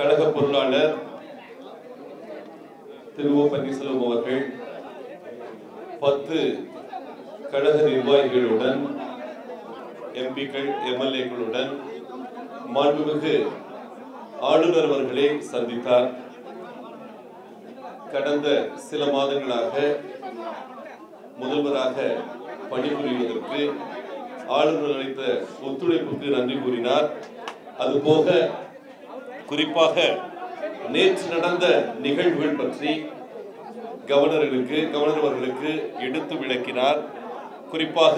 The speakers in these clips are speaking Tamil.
கழக பொருளாளர் திரு ஓ பன்னீர்செல்வம் அவர்கள் பத்து கழக நிர்வாகிகளுடன் எம்பிக்கள் எம்எல்ஏக்களுடன் மாண்புமிகு ஆளுநர் அவர்களை சந்தித்தார் கடந்த சில மாதங்களாக முதல்வராக பணிபுரிவதற்கு ஆளுநர் அளித்த ஒத்துழைப்புக்கு நன்றி கூறினார் அதுபோக குறிப்பாக நேற்று நடந்த நிகழ்வுகள் பற்றி கவர்னர்களுக்கு கவர்னர் அவர்களுக்கு எடுத்து விளக்கினார் குறிப்பாக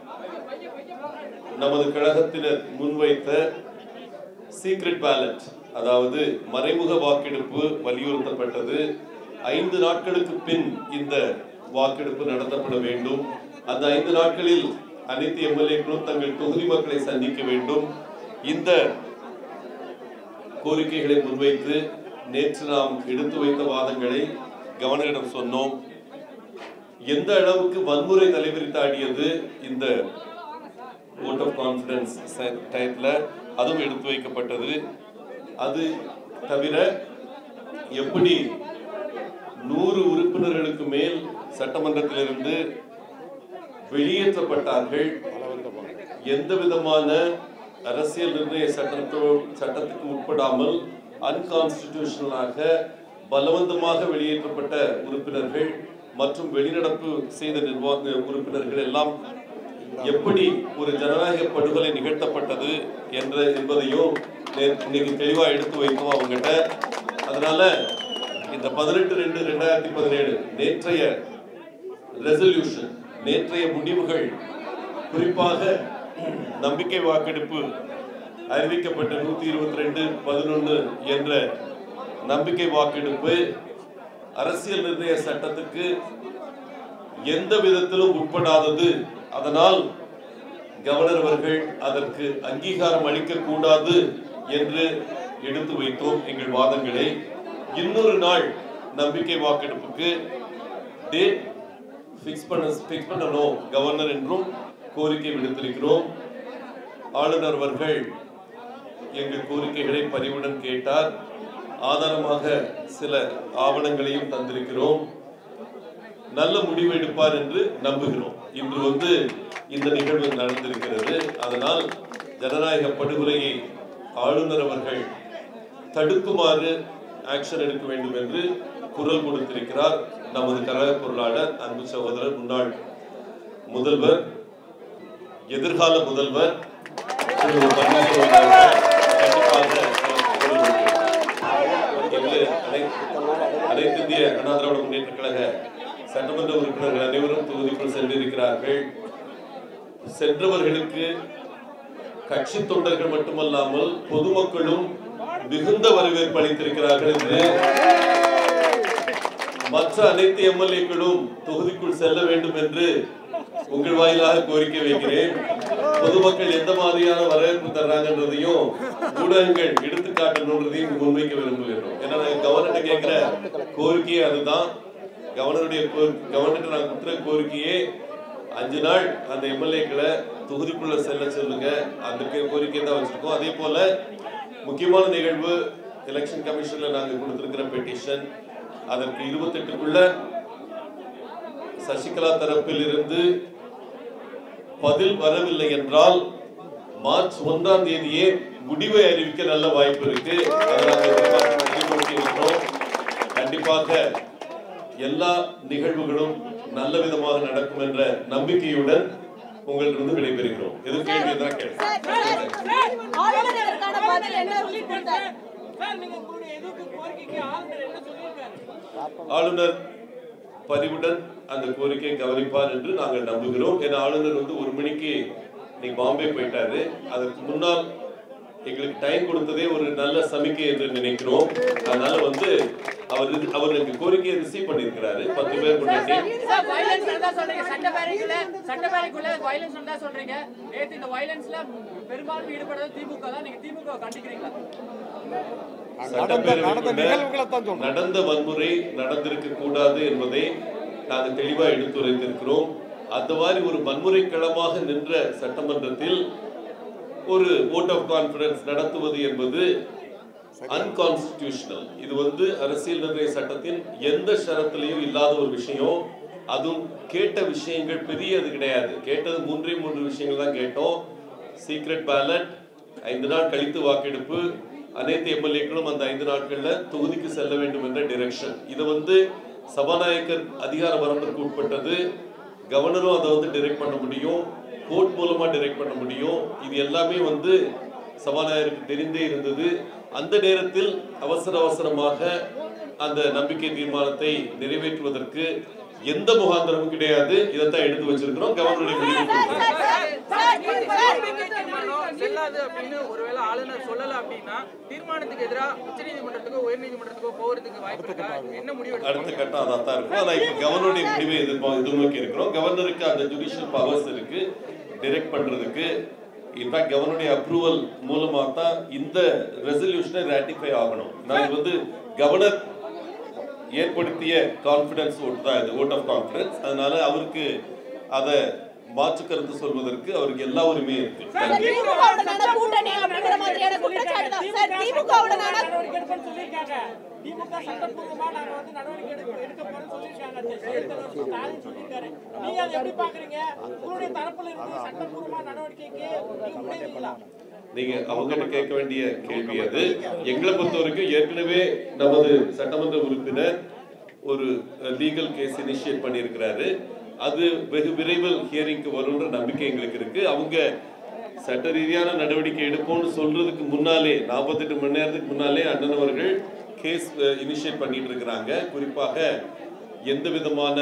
நமது கழகத்தினர் முன்வைத்த சீக்ரெட் பேலட் அதாவது மறைமுக வாக்கெடுப்பு வலியுறுத்தப்பட்டது ஐந்து நாட்களுக்கு பின் இந்த வாக்கெடுப்பு நடத்தப்பட வேண்டும் அந்த ஐந்து நாட்களில் அனைத்து எம்எல்ஏக்களும் தங்கள் தொகுதி மக்களை சந்திக்க வேண்டும் இந்த கோரிக்கைகளை முன்வைத்து நேற்று நாம் எடுத்து வைத்த வாதங்களை கவர்னரிடம் சொன்னோம் எந்த அளவுக்கு வன்முறை தலைவிரித்தாடியது இந்த ஓட் ஆஃப் கான்ஃபிடன்ஸ் டயத்தில் அதுவும் எடுத்து வைக்கப்பட்டது அது தவிர எப்படி நூறு உறுப்பினர்களுக்கு மேல் சட்டமன்றத்திலிருந்து வெளியேற்றப்பட்டார்கள் எந்த விதமான அரசியல் நிர்ணய சட்டத்தோ சட்டத்துக்கு உட்படாமல் அன்கான்ஸ்டிடியூஷனலாக பலவந்தமாக வெளியேற்றப்பட்ட உறுப்பினர்கள் மற்றும் வெளிநடப்பு செய்த நிர்வாக உறுப்பினர்கள் எல்லாம் எப்படி ஒரு ஜனநாயக படுகொலை நிகழ்த்தப்பட்டது என்ற என்பதையும் நே- இன்னைக்கு தெளிவா எடுத்து வைத்தோம் அவங்ககிட்ட அதனால இந்த பதினெட்டு ரெண்டு ரெண்டாயிரத்தி பதினேழு நேற்றைய ரெசல்யூஷன் நேற்றைய முடிவுகள் குறிப்பாக நம்பிக்கை வாக்கெடுப்பு அறிவிக்கப்பட்ட நூத்தி இருபத்தி ரெண்டு பதினொன்று என்ற நம்பிக்கை வாக்கெடுப்பு அரசியல் நிர்ணய சட்டத்துக்கு எந்த விதத்திலும் உட்படாதது அதனால் கவர்னர் அவர்கள் அதற்கு அங்கீகாரம் அளிக்க கூடாது என்று எடுத்து வைத்தோம் எங்கள் வாதங்களை இன்னொரு நாள் நம்பிக்கை வாக்கெடுப்புக்கு டேட் ஃபிக்ஸ் பண்ண ஃபிக்ஸ் பண்ணணும் கவர்னர் என்றும் கோரிக்கை விடுத்திருக்கிறோம் ஆளுநர் அவர்கள் எங்கள் கோரிக்கைகளை பரிவுடன் கேட்டார் ஆதாரமாக சில ஆவணங்களையும் தந்திருக்கிறோம் நல்ல முடிவு எடுப்பார் என்று நம்புகிறோம் இன்று வந்து இந்த நிகழ்வு நடந்திருக்கிறது அதனால் ஜனநாயக படுகொலையை ஆளுநர் அவர்கள் தடுக்குமாறு ஆக்ஷன் எடுக்க வேண்டும் என்று குரல் கொடுத்திருக்கிறார் நமது கழக பொருளாளர் அன்பு சகோதரர் முன்னாள் முதல்வர் எதிர்கால முதல்வர் திரு பன்னீர்செல்வம் அவர்கள் கண்டிப்பாக குரல் கொடுக்கிறார். இன்று அனை- அனைத்து இந்திய அண்ணா திராவிட முன்னேற்ற கழக சட்டமன்ற உறுப்பினர்கள் அனைவரும் தொகுதிக்குள் சென்றிருக்கிறார்கள் சென்றவர்களுக்கு கட்சி தொண்டர்கள் மட்டுமல்லாமல் பொதுமக்களும் மிகுந்த வரவேற்பு அளித்திருக்கிறார்கள் என்று மற்ற அனைத்து எம்எல்ஏக்களும் தொகுதிக்குள் செல்ல வேண்டும் என்று உங்கள் வாயிலாக கோரிக்கை வைக்கிறேன் பொதுமக்கள் எந்த மாதிரியான வரவேற்பு தர்றாங்கன்றதையும் ஊடகங்கள் எடுத்து காட்டணுன்றதையும் முன்வைக்க விரும்புகிறோம் ஏன்னா நாங்க கவர்னர்ட்ட கேட்கிற கோரிக்கையே அதுதான் கவர்னருடைய கவர்னர்ட்ட நான் கொடுத்துற கோரிக்கையே அஞ்சு நாள் அந்த எம்எல்ஏக்களை தொகுதிக்குள்ள செல்ல சொல்லுங்க அதுக்கு கோரிக்கை தான் வச்சிருக்கோம் அதே போல முக்கியமான நிகழ்வு எலெக்ஷன் கமிஷன்ல நாங்க கொடுத்திருக்கிற பெட்டிஷன் அதற்கு இருபத்தெட்டுக்குள்ள சசிகலா தரப்பில் இருந்து பதில் வரவில்லை என்றால் மார்ச் ஒன்றாம் தேதியே முடிவை அறிவிக்க நல்ல வாய்ப்பு இருக்கு அதை நாங்க எதிர்பார்த்து எதிர்நோக்கி இருக்கிறோம். கண்டிப்பாக எல்லா நிகழ்வுகளும் நல்ல விதமாக நடக்கும் என்ற நம்பிக்கையுடன் உங்களிடம் விடைபெறுகிறோம் எதுவும் கேள்வி எதனா கேள்வி ஆளுநர் இதற்கான பதில் என்ன கொடுத்தார் சார் நீங்க உங்களுடைய எதிர்ப்பு கோரிக்கைக்கு ஆளுநர் என்ன சொல்லியிருக்காரு ஆளுநர் பதிவுடன் அந்த கோரிக்கையை கவனிப்பார் என்று நாங்கள் நம்புகிறோம் ஏன்னா ஆளுநர் வந்து ஒரு மணிக்கு நீங்க பாம்பே போயிட்டாரு அதற்கு முன்னால் எங்களுக்கு டைம் கொடுத்ததே ஒரு நல்ல சமிக்கை என்று நினைக்கிறோம் அதனால வந்து அவர் இது- அவர் எங்க கோரிக்கையை ரிசீவ் பண்ணியிருக்கிறாரு பத்து பேர் முன்னாடி சார் வயலன்ஸ் தான் சொல்றீங்க சட்டப்பேரவைக்குள்ள சட்டப்பேரவைக்குள்ள வயலன்ஸ் தான் சொல்றீங்க நேத்து இந்த வயலன்ஸ்ல பெரும்பாலும் ஈடுபடுறது திமுக தான் நீங்க திமுக கண்டிக்கிறீங்களா சட்டப்பேரவைக்குள்ள நடந்த வன்முறை நடந்திருக்க கூடாது என்பதை நாங்கள் தெளிவா எடுத்துரைத்திருக்கிறோம் அந்த மாதிரி ஒரு வன்முறை களமாக நின்ற சட்டமன்றத்தில் ஒரு ஓட் ஆஃப் கான்பிடன்ஸ் நடத்துவது என்பது அன்கான்ஸ்டிடியூஷனல் இது வந்து அரசியல் நிர்ணய சட்டத்தின் எந்த ஷரத்திலையும் இல்லாத ஒரு விஷயம் அதுவும் கேட்ட விஷயங்கள் பெரிய இது கிடையாது கேட்டது மூன்றே மூன்று விஷயங்கள் தான் கேட்டோம் சீக்ரெட் பேலட் ஐந்து நாள் கழித்து வாக்கெடுப்பு அனைத்து எம்எல்ஏக்களும் அந்த ஐந்து நாட்கள்ல தொகுதிக்கு செல்ல வேண்டும் என்ற டிரெக்ஷன் இது வந்து சபாநாயகர் அதிகார வரம்பிற்கு உட்பட்டது கவர்னரும் அதை வந்து டைரக்ட் பண்ண முடியும் கோர்ட் மூலமா டைரக்ட் பண்ண முடியும் இது எல்லாமே வந்து சபாநாயகருக்கு தெரிந்தே இருந்தது அந்த நேரத்தில் அவசர அவசரமாக அந்த நம்பிக்கை தீர்மானத்தை நிறைவேற்றுவதற்கு எந்த முகாந்திரமும் கிடையாது இதைத்தான் எடுத்து வச்சிருக்கிறோம் கவர்னருடைய முடிவு நம்பிக்கை தீர்மானம் செல்லாது அப்படின்னு ஒருவேளை ஆளுநர் சொல்லல அப்படின்னா தீர்மானத்துக்கு எதிராக உச்சநீதிமன்றத்துக்கோ உயர்நீதிமன்றத்துக்கோ போகிறதுக்கு வாய்ப்பு இருக்கா என்ன முடிவு அடுத்த எடுப்பாங்க கட்டம் அதான் தான் இருக்கும் ஆனா இப்ப கவர்னருடைய முடிவை எதிர்ப்பா எதிர்நோக்கி இருக்கிறோம் கவர்னருக்கு அந்த ஜுடிஷியல் பவர்ஸ் இருக்கு டைரக்ட் பண்றதுக்கு இன்ஃபேக்ட் கவர்னருடைய அப்ரூவல் மூலமா தான் இந்த ரெசல்யூஷனை ராட்டிஃபை ஆகணும் நான் இது வந்து கவர்னர் ஏற்படுத்திய கான்ஃபிடன்ஸ் ஓட்டு தான் இது ஓட் ஆஃப் கான்ஃபிடன்ஸ் அதனால அவருக்கு அதை மாற்று கருத்து சொல்வதற்கு அவருக்கு எல்லா உரிமையும் இருக்கு சார், திமுகவுடனான கூட்டணி அப்படிங்கிற மாதிரியான குற்றச்சாட்டு தான். சார், திமுகவுடனான நடவடிக்கை எடுப்பேன்னு சொல்லியிருக்காங்க திமுக சட்டப்பூர்வமா நாங்க வந்து நடவடிக்கை எடுக்க எடுக்க போறோம்னு சொல்லியிருக்காங்க செயல்தலைவர் ஸ்டாலின் சொல்லியிருக்காரு நீங்க அதை எப்படி பாக்குறீங்க உங்களுடைய தரப்புல இருந்து சட்டப்பூர்வமா நடவடிக்கைக்கு நீங்க முனைவீங்களா நீங்க அவங்ககிட்ட கேட்க வேண்டிய கேள்வி அது எங்களை பொறுத்த வரைக்கும் ஏற்கனவே நமது சட்டமன்ற உறுப்பினர் ஒரு லீகல் கேஸ் இனிஷியேட் பண்ணியிருக்கிறாரு அது வெகு விரைவில் ஹியரிங்க்கு வரும்ன்ற நம்பிக்கை எங்களுக்கு இருக்கு அவங்க சட்ட ரீதியான நடவடிக்கை எடுப்போம்னு சொல்றதுக்கு முன்னாலே நாற்பத்தெட்டு மணி நேரத்துக்கு முன்னாலே அண்ணன் அவர்கள் கேஸ் இனிஷியேட் பண்ணிட்டு இருக்கிறாங்க குறிப்பாக எந்த விதமான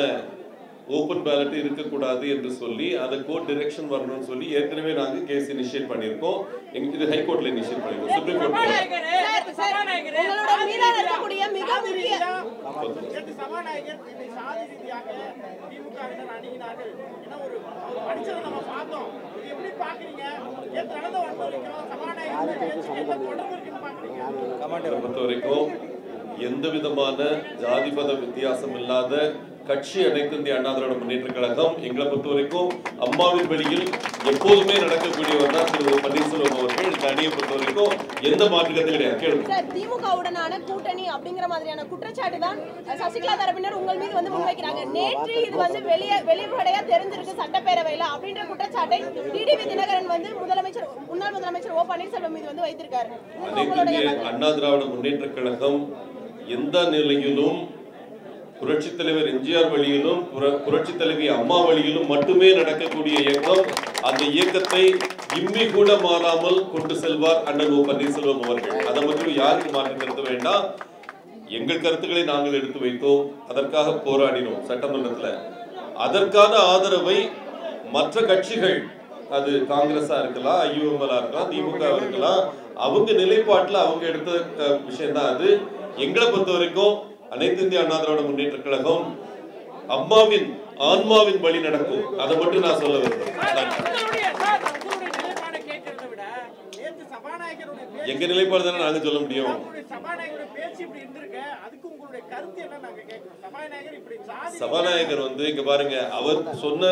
ஓப்பன் பேலட் இருக்கக்கூடாது என்று சொல்லி அதை கோர்ட் டிரெக்ஷன் வரணும்னு சொல்லி ஏற்கனவே நாங்க கேஸ் இனிஷியேட் பண்ணியிருக்கோம் எங்க இது ஹைகோர்ட்ல இனிஷியேட் பண்ணிருக்கோம் சுப்ரீம் கோர்ட் சார், சார், உங்களோட மீதான இருக்கக்கூடிய மிக முக்கிய நேற்று சபாநாயகர் இதை சாதி ரீதியாக திமுகவினர் அணுகினார்கள் ஏன்னா ஒரு ஒரு மனுஷனை நம்ம பார்த்தோம் இது எப்படி பாக்குறீங்க நேற்று நடந்த வன்முறைக்கும் சபாநாயகர் பேச்சுக்கு என்ன தொடர்பு இருக்குன்னு பாக்குறீங்க எங்களை பொறுத்த வரைக்கும் எந்த விதமான ஜாதி மத வித்தியாசம் இல்லாத கட்சி அனைத்து இந்திய அண்ணா திராவிட முன்னேற்ற கழகம் எங்களை பொறுத்த வரைக்கும் அம்மாவின் வழியில் எப்போதுமே நடக்கக்கூடியவர் தான் திரு பன்னீர்செல்வம் அவர்கள் இந்த அணியை பொறுத்த வரைக்கும் எந்த மாற்று கருத்து கிடையாது கேளுங்க சார் திமுகவுடனான கூட்டணி அப்படிங்கிற மாதிரியான குற்றச்சாட்டு தான் சசிகலா தரப்பினர் உங்கள் மீது வந்து முன்வைக்கிறாங்க நேற்று இது வந்து வெளியே வெளிப்படையா தெரிஞ்சிருக்கு சட்டப்பேரவையில அப்படின்ற குற்றச்சாட்டை டிடிவி தினகரன் வந்து முதலமைச்சர் முன்னாள் முதலமைச்சர் ஓ பன்னீர்செல்வம் மீது வந்து வைத்திருக்காரு இதுக்கு அனைத்து உங்களுடைய இந்திய அண்ணா திராவிட முன்னேற்ற கழகம் எந்த நிலையிலும் புரட்சித் தலைவர் எம்ஜிஆர் வழியிலும் புர- புரட்சித் தலைவி அம்மா வழியிலும் மட்டுமே நடக்கக்கூடிய இயக்கம் அந்த இயக்கத்தை இம்மி கூட மாறாமல் கொண்டு செல்வார் அண்ணன் ஓ பன்னீர்செல்வம் அவர்கள் அதை மட்டும் யாருக்கு மாற்று கருத்து வேண்டாம் எங்கள் கருத்துக்களை நாங்கள் எடுத்து வைத்தோம் அதற்காக போராடினோம் சட்டமன்றத்துல அதற்கான ஆதரவை மற்ற கட்சிகள் அது காங்கிரஸா இருக்கலாம் ஐயுஎம்எல் இருக்கலாம் திமுக இருக்கலாம் அவங்க நிலைப்பாட்டுல அவங்க எடுத்த அஹ், விஷயம்தான் அது எங்களை பொறுத்த வரைக்கும் அனைத்து இந்திய அண்ணா திராவிட முன்னேற்ற கழகம் அம்மாவின் ஆன்மாவின் வழி நடக்கும் அதை மட்டும் நான் சொல்ல விரும்புறேன் நன்றி. உங்களுடைய சார், உங்களுடைய நிலைப்பாடை கேட்கறதை விட நேற்று சபாநாயகருடைய பேச்சு எங்க நிலைப்பாடு தானே நாங்க சொல்ல முடியும் உங்களுடைய சபாநாயகருடைய பேச்சு இப்படி இருந்திருக்கு அதுக்கு உங்களுடைய கருத்து என்ன நாங்க கேட்கிறோம் சபாநாயகர் இப்படி சாதி சபாநாயகர் வந்து இங்க பாருங்க அவர் சொன்ன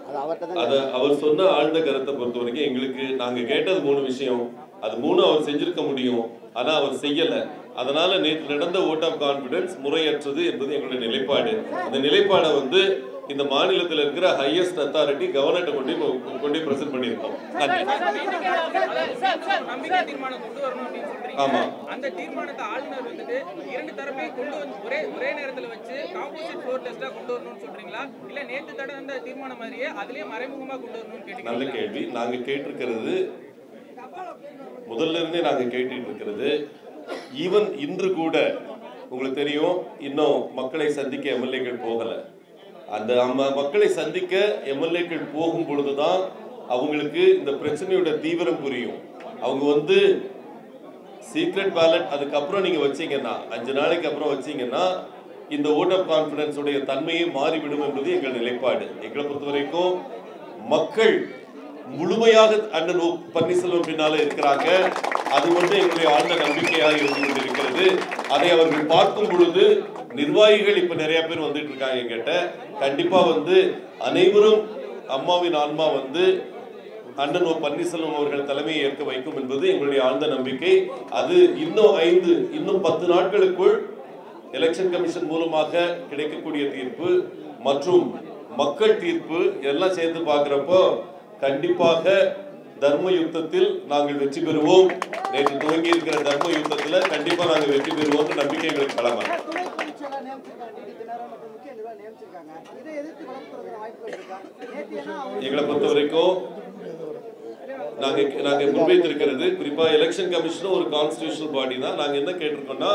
அத அவர் சொன்ன ஆழ்ந்த கருத்தை பொறுத்த வரைக்கும் எங்களுக்கு நாங்க கேட்டது மூணு விஷயம் அது மூணு அவர் செஞ்சிருக்க முடியும் ஆனா அவர் செய்யல அதனால நேற்று நடந்த ஓட் ஆஃப் கான்பிடன்ஸ் முறையற்றது என்பது எங்களுடைய நிலைப்பாடு அந்த நிலைப்பாடை வந்து இந்த மாநிலத்தில் இருக்கிற ஹையஸ்ட் அத்தாரிட்டி கவர்னர்ட்ட கொண்டு போய் கொண்டு பிரசன்ட் பண்ணியிருக்கோம் நன்றி நம்பிக்கை தீர்மானம் கொண்டு வரணும் அப்படின்னு சொல்றீங்க ஆமா. அந்த தீர்மானத்தை ஆளுநர் வந்துட்டு இரண்டு தரப்பையும் கொண்டு வந்து ஒரே ஒரே நேரத்துல வச்சு காம்போசிட் ஃப்ளோர் டெஸ்டா கொண்டு வரணும்னு சொல்றீங்களா இல்ல நேத்து தட அந்த தீர்மானம் மாதிரியே அதுலயே மறைமுகமா கொண்டு வரணும்னு நல்ல கேட்டீங்க கேள்வி நாங்க கேட்டிருக்கிறது முதல்ல இருந்தே நாங்க கேட்டுட்டு இருக்கிறது ஈவன் இன்று கூட உங்களுக்கு தெரியும் இன்னும் மக்களை சந்திக்க எம்எல்ஏக்கள் போகல அந்த அம்ம- மக்களை சந்திக்க எம்எல்ஏக்கள் போகும் பொழுதுதான் அவங்களுக்கு இந்த பிரச்சனையோட தீவிரம் புரியும் அவங்க வந்து சீக்ரெட் பேலட் அதுக்கப்புறம் நீங்க வச்சீங்கன்னா அஞ்சு நாளைக்கு அப்புறம் வச்சீங்கன்னா இந்த ஓட் ஆஃப் கான்பிடன்ஸ் உடைய தன்மையே மாறிவிடும் என்பது எங்கள் நிலைப்பாடு எங்களை பொறுத்த வரைக்கும் மக்கள் முழுமையாக அண்ணன் ஓ பன்னீர்செல்வம் பின்னால இருக்கிறாங்க அது வந்து எங்களுடைய ஆழ்ந்த நம்பிக்கையாக இருந்து கொண்டிருக்கிறது அதை அவர்கள் பார்க்கும் பொழுது நிர்வாகிகள் இப்ப நிறைய பேர் வந்துட்டு இருக்காங்க என்கிட்ட கண்டிப்பா வந்து அனைவரும் அம்மாவின் ஆன்மா வந்து அண்ணன் ஓ பன்னீர்செல்வம் அவர்கள் தலைமையை ஏற்க வைக்கும் என்பது எங்களுடைய ஆழ்ந்த நம்பிக்கை அது இன்னும் ஐந்து இன்னும் பத்து நாட்களுக்குள் எலெக்ஷன் கமிஷன் மூலமாக கிடைக்கக்கூடிய தீர்ப்பு மற்றும் மக்கள் தீர்ப்பு எல்லாம் சேர்த்து பார்க்கிறப்போ கண்டிப்பாக தர்ம யுத்தத்தில் நாங்கள் வெற்றி பெறுவோம் நேற்று துவங்கி இருக்கிற தர்ம யுத்தத்தில் கண்டிப்பா நாங்கள் வெற்றி பெறுவோம் நம்பிக்கை எங்களுக்கு களமா துணை பொதுச்செயலாளர் நியமிச்சிருக்காங்க டிடி தினகரன் மற்றும் முக்கிய நிர்வாகி நியமிச்சிருக்காங்க இதை எதிர்த்து வழக்கு வாய்ப்புகள் இருக்கா நேற்று ஏன்னா அவங்க எங்களை பொறுத்த வரைக்கும் நாங்க நாங்க முன்வைத்திருக்கிறது குறிப்பா எலெக்ஷன் கமிஷனும் ஒரு கான்ஸ்டிடியூஷனல் பாடி தான் நாங்க என்ன கேட்டிருக்கோம்னா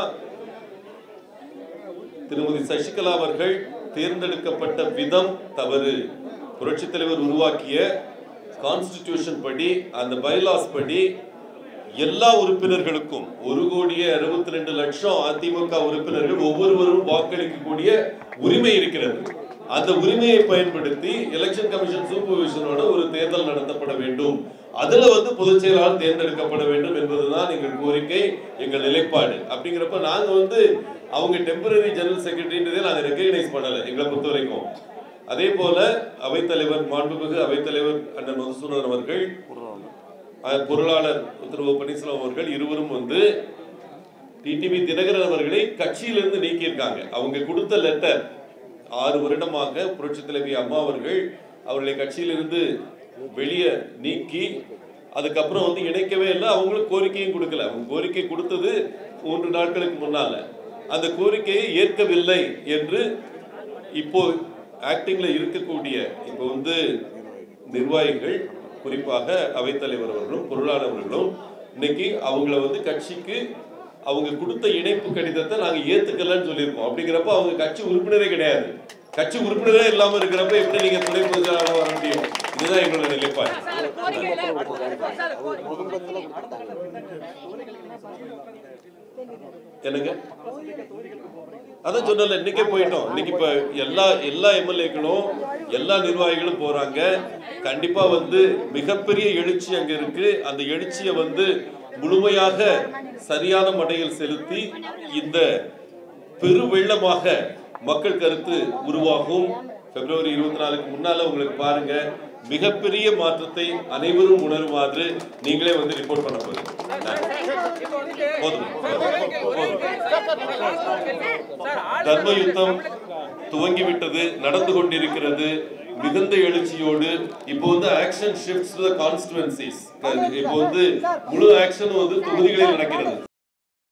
திருமதி சசிகலா அவர்கள் தேர்ந்தெடுக்கப்பட்ட விதம் தவறு புரட்சித் தலைவர் உருவாக்கிய கான்ஸ்டிடியூஷன் படி அந்த பைலாஸ் படி எல்லா உறுப்பினர்களுக்கும் ஒரு கோடியே அறுபத்தி ரெண்டு லட்சம் அதிமுக உறுப்பினர்கள் ஒவ்வொருவரும் வாக்களிக்கக்கூடிய உரிமை இருக்கிறது அந்த உரிமையை பயன்படுத்தி எலெக்ஷன் கமிஷன் சூப்பர்விஷனோட ஒரு தேர்தல் நடத்தப்பட வேண்டும் அதுல வந்து பொதுச் செயலாளர் தேர்ந்தெடுக்கப்பட வேண்டும் என்பதுதான் எங்கள் கோரிக்கை எங்கள் நிலைப்பாடு அப்படிங்கிறப்ப நாங்க வந்து அவங்க டெம்பரரி ஜெனரல் செக்ரட்டரின்றதே நாங்க ரெக்கக்னைஸ் பண்ணல எங்களை பொறுத்த வரைக்கும் அதே போல அவைத்தலைவர் மாண்புமிகு அவைத்தலைவர் அண்ணன் மதுசூதன் அவர்கள் அஹ், பொருளாளர் திரு ஓ பன்னீர்செல்வம் அவர்கள் இருவரும் வந்து டிடிவி தினகரன் அவர்களை கட்சியிலிருந்து நீக்கியிருக்காங்க அவங்க கொடுத்த லெட்டர் ஆறு வருடமாக புரட்சி தலைவி அம்மா அவர்கள் அவர்களை கட்சியிலிருந்து வெளியே நீக்கி அதுக்கப்புறம் வந்து இணைக்கவே இல்லை அவங்களுக்கு கோரிக்கையும் கொடுக்கல அவங்க கோரிக்கை கொடுத்தது மூன்று நாட்களுக்கு முன்னால அந்த கோரிக்கையை ஏற்கவில்லை என்று இப்போ ஆக்டிங்ல இருக்கக்கூடிய இப்போ வந்து நிர்வாகிகள் குறிப்பாக அவைத்தலைவர் அவர்களும் பொருளாளர் அவர்களும் இன்னைக்கு அவங்கள வந்து கட்சிக்கு அவங்க கொடுத்த இணைப்பு கடிதத்தை நாங்க ஏத்துக்கலன்னு சொல்லியிருக்கோம் அப்படிங்கிறப்ப அவங்க கட்சி உறுப்பினரே கிடையாது கட்சி உறுப்பினரே இல்லாம இருக்கிறப்ப எப்படி நீங்க துணை பொதுச் செயலாளரா வர முடியும் இதுதான் எங்களோட நிலைப்பாடு சார் கோரிக்கையில சார் கோரி- என்னங்க அதான் சொன்னல இன்னைக்கே போயிட்டோம் இன்னைக்கு இப்ப எல்லா எல்லா எம்எல்ஏக்களும் எல்லா நிர்வாகிகளும் போறாங்க கண்டிப்பா வந்து மிகப்பெரிய எழுச்சி அங்க இருக்கு அந்த எழுச்சியை வந்து முழுமையாக சரியான முறையில் செலுத்தி இந்த பெரு வெள்ளமாக மக்கள் கருத்து உருவாகும் பிப்ரவரி இருபத்தி நாலுக்கு முன்னால உங்களுக்கு பாருங்க மிகப்பெரிய மாற்றத்தை அனைவரும் உணருமாறு நீங்களே வந்து ரிப்போர்ட் பண்ண போறீங்க இப்போ வந்துட்டு போதும் போதும் சார் ஆளுநர் தர்ம யுத்தம் துவங்கிவிட்டது நடந்து கொண்டிருக்கிறது மிகுந்த எழுச்சியோடு இப்போ வந்து action shifts to the constituencies இப்போ வந்து முழு ஆக்ஷன் வந்து தொகுதிகளில் நடக்கிறது